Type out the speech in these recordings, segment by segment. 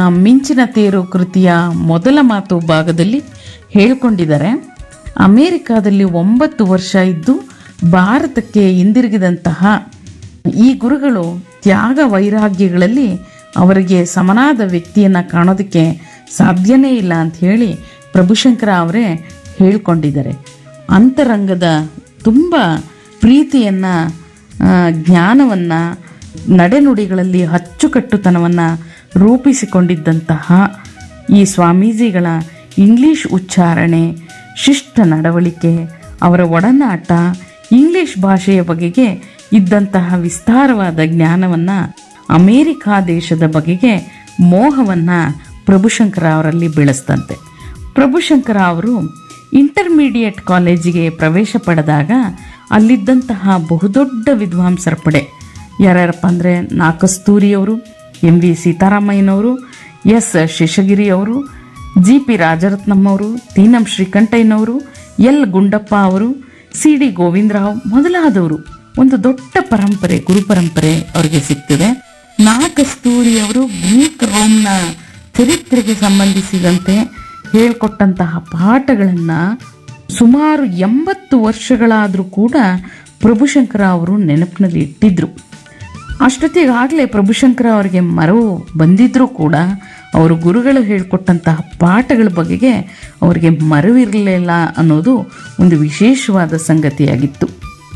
ಮಿಂಚಿನ ತೇರು ಕೃತಿಯ ಮೊದಲ ಮಾತು ಭಾಗದಲ್ಲಿ ಹೇಳ್ಕೊಂಡಿದ್ದಾರೆ ಅಮೇರಿಕಾದಲ್ಲಿ ಒಂಬತ್ತು ವರ್ಷ ಇದ್ದು ಭಾರತಕ್ಕೆ ಹಿಂದಿರುಗಿದಂತಹ ಈ ಗುರುಗಳು ತ್ಯಾಗ ವೈರಾಗ್ಯಗಳಲ್ಲಿ ಅವರಿಗೆ ಸಮನಾದ ವ್ಯಕ್ತಿಯನ್ನು ಕಾಣೋದಕ್ಕೆ ಸಾಧ್ಯನೇ ಇಲ್ಲ ಅಂತ ಹೇಳಿ ಪ್ರಭುಶಂಕರ ಅವರೇ ಹೇಳ್ಕೊಂಡಿದ್ದಾರೆ ಅಂತರಂಗದ ತುಂಬ ಪ್ರೀತಿಯನ್ನು ಜ್ಞಾನವನ್ನು ನಡೆನುಡಿಗಳಲ್ಲಿ ಅಚ್ಚುಕಟ್ಟುತನವನ್ನು ರೂಪಿಸಿಕೊಂಡಿದ್ದಂತಹ ಈ ಸ್ವಾಮೀಜಿಗಳ ಇಂಗ್ಲಿಷ್ ಉಚ್ಚಾರಣೆ ಶಿಷ್ಟ ನಡವಳಿಕೆ ಅವರ ಒಡನಾಟ ಇಂಗ್ಲಿಷ್ ಭಾಷೆಯ ಬಗೆಗೆ ಇದ್ದಂತಹ ವಿಸ್ತಾರವಾದ ಜ್ಞಾನವನ್ನು ಅಮೇರಿಕಾ ದೇಶದ ಬಗೆಗೆ ಮೋಹವನ್ನು ಪ್ರಭುಶಂಕರ ಅವರಲ್ಲಿ ಬೆಳೆಸ್ತಂತೆ ಪ್ರಭುಶಂಕರ ಅವರು ಇಂಟರ್ಮೀಡಿಯೇಟ್ ಕಾಲೇಜಿಗೆ ಪ್ರವೇಶ ಪಡೆದಾಗ ಅಲ್ಲಿದ್ದಂತಹ ಬಹುದೊಡ್ಡ ವಿದ್ವಾಂಸರ ಪಡೆ ಯಾರ್ಯಾರಪ್ಪ ಅಂದರೆ ನಾ ಕಸ್ತೂರಿಯವರು ಎಂ ವಿ ಸೀತಾರಾಮಯ್ಯನವರು ಎಸ್ ಶೇಷಗಿರಿ ಅವರು ಜಿ ಪಿ ರಾಜರತ್ನಮ್ಮವರು ತೀನಂ ಶ್ರೀಕಂಠಯ್ಯನವರು ಎಲ್ ಗುಂಡಪ್ಪ ಅವರು ಸಿ ಡಿ ಗೋವಿಂದರಾವ್ ಮೊದಲಾದವರು ಒಂದು ದೊಡ್ಡ ಪರಂಪರೆ ಗುರು ಪರಂಪರೆ ಅವರಿಗೆ ಸಿಗ್ತದೆ ನಾ ಕಸ್ತೂರಿ ಅವರು ಗ್ರೀಕ್ ರೋಮ್ನ ಚರಿತ್ರೆಗೆ ಸಂಬಂಧಿಸಿದಂತೆ ಹೇಳ್ಕೊಟ್ಟಂತಹ ಪಾಠಗಳನ್ನು ಸುಮಾರು ಎಂಬತ್ತು ವರ್ಷಗಳಾದರೂ ಕೂಡ ಪ್ರಭುಶಂಕರ ಅವರು ನೆನಪಿನಲ್ಲಿ ಇಟ್ಟಿದ್ರು ಅಷ್ಟೊತ್ತಿಗಾಗಲೇ ಪ್ರಭುಶಂಕರ ಅವರಿಗೆ ಮರವು ಬಂದಿದ್ರೂ ಕೂಡ ಅವರು ಗುರುಗಳು ಹೇಳಿಕೊಟ್ಟಂತಹ ಪಾಠಗಳ ಬಗೆಗೆ ಅವರಿಗೆ ಮರವಿರಲಿಲ್ಲ ಅನ್ನೋದು ಒಂದು ವಿಶೇಷವಾದ ಸಂಗತಿಯಾಗಿತ್ತು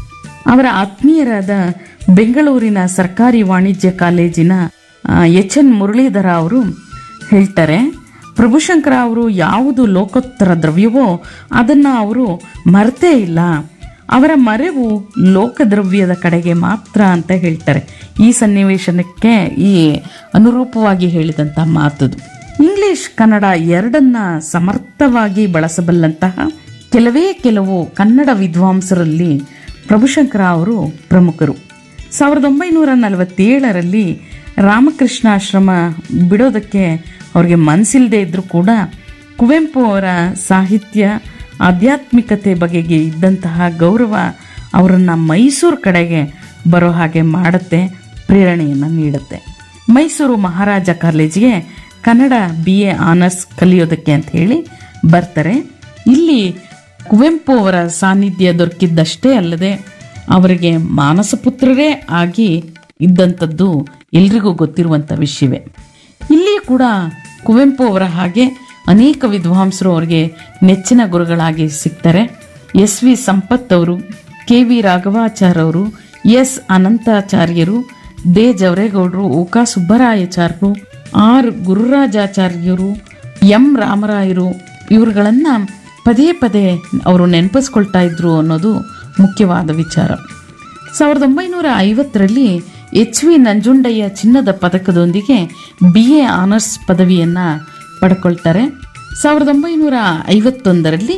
ಅವರ ಆತ್ಮೀಯರಾದ ಬೆಂಗಳೂರಿನ ಸರ್ಕಾರಿ ವಾಣಿಜ್ಯ ಕಾಲೇಜಿನ ಎಚ್ ಎನ್ ಮುರಳೀಧರ ಅವರು ಹೇಳ್ತಾರೆ ಪ್ರಭುಶಂಕರ ಅವರು ಯಾವುದು ಲೋಕೋತ್ತರ ದ್ರವ್ಯವೋ ಅದನ್ನು ಅವರು ಮರೆತೇ ಇಲ್ಲ ಅವರ ಮರೆವು ಲೋಕದ್ರವ್ಯದ ಕಡೆಗೆ ಮಾತ್ರ ಅಂತ ಹೇಳ್ತಾರೆ ಈ ಸನ್ನಿವೇಶನಕ್ಕೆ ಈ ಅನುರೂಪವಾಗಿ ಹೇಳಿದಂಥ ಮಾತದು ಇಂಗ್ಲಿಷ್ ಕನ್ನಡ ಎರಡನ್ನ ಸಮರ್ಥವಾಗಿ ಬಳಸಬಲ್ಲಂತಹ ಕೆಲವೇ ಕೆಲವು ಕನ್ನಡ ವಿದ್ವಾಂಸರಲ್ಲಿ ಪ್ರಭುಶಂಕರ ಅವರು ಪ್ರಮುಖರು ಸಾವಿರದ ಒಂಬೈನೂರ ನಲವತ್ತೇಳರಲ್ಲಿ ರಾಮಕೃಷ್ಣಾಶ್ರಮ ಬಿಡೋದಕ್ಕೆ ಅವ್ರಿಗೆ ಮನಸ್ಸಿಲ್ಲದೆ ಇದ್ದರೂ ಕೂಡ ಕುವೆಂಪು ಅವರ ಸಾಹಿತ್ಯ ಆಧ್ಯಾತ್ಮಿಕತೆ ಬಗೆಗೆ ಇದ್ದಂತಹ ಗೌರವ ಅವರನ್ನು ಮೈಸೂರು ಕಡೆಗೆ ಬರೋ ಹಾಗೆ ಮಾಡುತ್ತೆ ಪ್ರೇರಣೆಯನ್ನು ನೀಡುತ್ತೆ ಮೈಸೂರು ಮಹಾರಾಜ ಕಾಲೇಜಿಗೆ ಕನ್ನಡ ಬಿ ಎ ಆನರ್ಸ್ ಕಲಿಯೋದಕ್ಕೆ ಅಂತ ಹೇಳಿ ಬರ್ತಾರೆ ಇಲ್ಲಿ ಕುವೆಂಪು ಅವರ ಸಾನ್ನಿಧ್ಯ ದೊರಕಿದ್ದಷ್ಟೇ ಅಲ್ಲದೆ ಅವರಿಗೆ ಮಾನಸಪುತ್ರರೇ ಆಗಿ ಇದ್ದಂಥದ್ದು ಎಲ್ರಿಗೂ ಗೊತ್ತಿರುವಂಥ ವಿಷಯವೇ ಇಲ್ಲಿ ಕೂಡ ಕುವೆಂಪು ಅವರ ಹಾಗೆ ಅನೇಕ ವಿದ್ವಾಂಸರು ಅವರಿಗೆ ನೆಚ್ಚಿನ ಗುರುಗಳಾಗಿ ಸಿಗ್ತಾರೆ ಎಸ್ ವಿ ಸಂಪತ್ ಅವರು ಕೆ ವಿ ರಾಘವಾಚಾರ್ ಅವರು ಎಸ್ ಅನಂತಾಚಾರ್ಯರು ದೇ ಜವರೇಗೌಡರು ಓಕಾ ಸುಬ್ಬರಾಯಾಚಾರ್ಯರು ಆರ್ ಗುರುರಾಜಾಚಾರ್ಯರು ಎಂ ರಾಮರಾಯರು ಇವ್ರುಗಳನ್ನ ಪದೇ ಪದೇ ಅವರು ನೆನಪಿಸ್ಕೊಳ್ತಾ ಇದ್ರು ಅನ್ನೋದು ಮುಖ್ಯವಾದ ವಿಚಾರ ಸಾವಿರದ ಒಂಬೈನೂರ ಐವತ್ತರಲ್ಲಿ ಎಚ್ ವಿ ನಂಜುಂಡಯ್ಯ ಚಿನ್ನದ ಪದಕದೊಂದಿಗೆ ಬಿ ಎ ಆನರ್ಸ್ ಪದವಿಯನ್ನು ಪಡ್ಕೊಳ್ತಾರೆ ಸಾವಿರದ ಒಂಬೈನೂರ ಐವತ್ತೊಂದರಲ್ಲಿ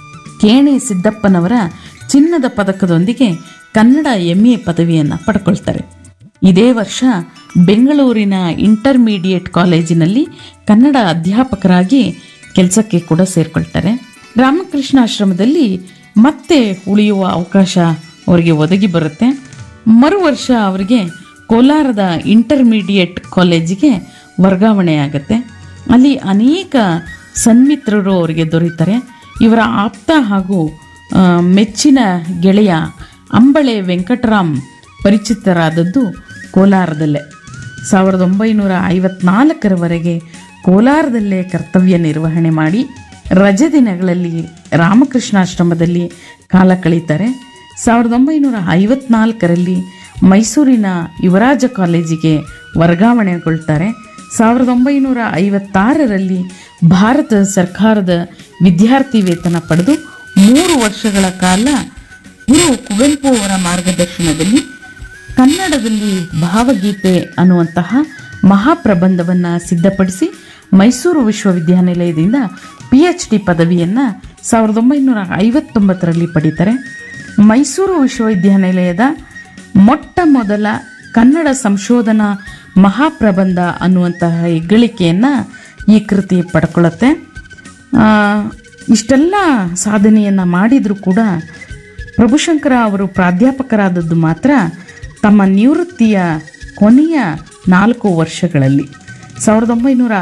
ಕೇಣಿ ಸಿದ್ದಪ್ಪನವರ ಚಿನ್ನದ ಪದಕದೊಂದಿಗೆ ಕನ್ನಡ ಎಂ ಎ ಪದವಿಯನ್ನು ಪಡ್ಕೊಳ್ತಾರೆ ಇದೇ ವರ್ಷ ಬೆಂಗಳೂರಿನ ಇಂಟರ್ಮೀಡಿಯೇಟ್ ಕಾಲೇಜಿನಲ್ಲಿ ಕನ್ನಡ ಅಧ್ಯಾಪಕರಾಗಿ ಕೆಲಸಕ್ಕೆ ಕೂಡ ಸೇರ್ಕೊಳ್ತಾರೆ ರಾಮಕೃಷ್ಣಾಶ್ರಮದಲ್ಲಿ ಮತ್ತೆ ಉಳಿಯುವ ಅವಕಾಶ ಅವರಿಗೆ ಒದಗಿ ಬರುತ್ತೆ ಮರು ವರ್ಷ ಅವರಿಗೆ ಕೋಲಾರದ ಇಂಟರ್ಮೀಡಿಯೇಟ್ ಕಾಲೇಜಿಗೆ ವರ್ಗಾವಣೆ ಆಗುತ್ತೆ ಅಲ್ಲಿ ಅನೇಕ ಸನ್ಮಿತ್ರರು ಅವರಿಗೆ ದೊರೀತಾರೆ ಇವರ ಆಪ್ತ ಹಾಗೂ ಆ, ಮೆಚ್ಚಿನ ಗೆಳೆಯ ಅಂಬಳೆ ವೆಂಕಟರಾಮ್ ಪರಿಚಿತರಾದದ್ದು ಕೋಲಾರದಲ್ಲೇ ಸಾವಿರದ ಒಂಬೈನೂರ ಐವತ್ನಾಲ್ಕರವರೆಗೆ ಕೋಲಾರದಲ್ಲೇ ಕರ್ತವ್ಯ ನಿರ್ವಹಣೆ ಮಾಡಿ ರಜೆ ದಿನಗಳಲ್ಲಿ ರಾಮಕೃಷ್ಣಾಶ್ರಮದಲ್ಲಿ ಕಾಲ ಕಳೀತಾರೆ ಸಾವಿರದ ಒಂಬೈನೂರ ಐವತ್ನಾಲ್ಕರಲ್ಲಿ ಮೈಸೂರಿನ ಯುವರಾಜ ಕಾಲೇಜಿಗೆ ವರ್ಗಾವಣೆಗೊಳ್ತಾರೆ ಸಾವಿರದ ಒಂಬೈನೂರ ಐವತ್ತಾರರಲ್ಲಿ ಭಾರತ ಸರ್ಕಾರದ ವಿದ್ಯಾರ್ಥಿ ವೇತನ ಪಡೆದು ಮೂರು ವರ್ಷಗಳ ಕಾಲ ಗುರು ಕುವೆಂಪು ಅವರ ಮಾರ್ಗದರ್ಶನದಲ್ಲಿ ಕನ್ನಡದಲ್ಲಿ ಭಾವಗೀತೆ ಅನ್ನುವಂತಹ ಮಹಾಪ್ರಬಂಧವನ್ನು ಸಿದ್ಧಪಡಿಸಿ ಮೈಸೂರು ವಿಶ್ವವಿದ್ಯಾನಿಲಯದಿಂದ ಪಿ ಎಚ್ ಡಿ ಪದವಿಯನ್ನು ಸಾವಿರದ ಒಂಬೈನೂರ ಐವತ್ತೊಂಬತ್ತರಲ್ಲಿ ಪಡೀತಾರೆ ಮೈಸೂರು ವಿಶ್ವವಿದ್ಯಾನಿಲಯದ ಮೊಟ್ಟ ಮೊದಲ ಕನ್ನಡ ಸಂಶೋಧನಾ ಮಹಾಪ್ರಬಂಧ ಅನ್ನುವಂತಹ ಹೆಗ್ಗಳಿಕೆಯನ್ನು ಈ ಕೃತಿ ಪಡ್ಕೊಳ್ಳುತ್ತೆ ಆ, ಇಷ್ಟೆಲ್ಲ ಸಾಧನೆಯನ್ನು ಮಾಡಿದರೂ ಕೂಡ ಪ್ರಭುಶಂಕರ ಅವರು ಪ್ರಾಧ್ಯಾಪಕರಾದದ್ದು ಮಾತ್ರ ತಮ್ಮ ನಿವೃತ್ತಿಯ ಕೊನೆಯ ನಾಲ್ಕು ವರ್ಷಗಳಲ್ಲಿ ಸಾವಿರದ ಒಂಬೈನೂರ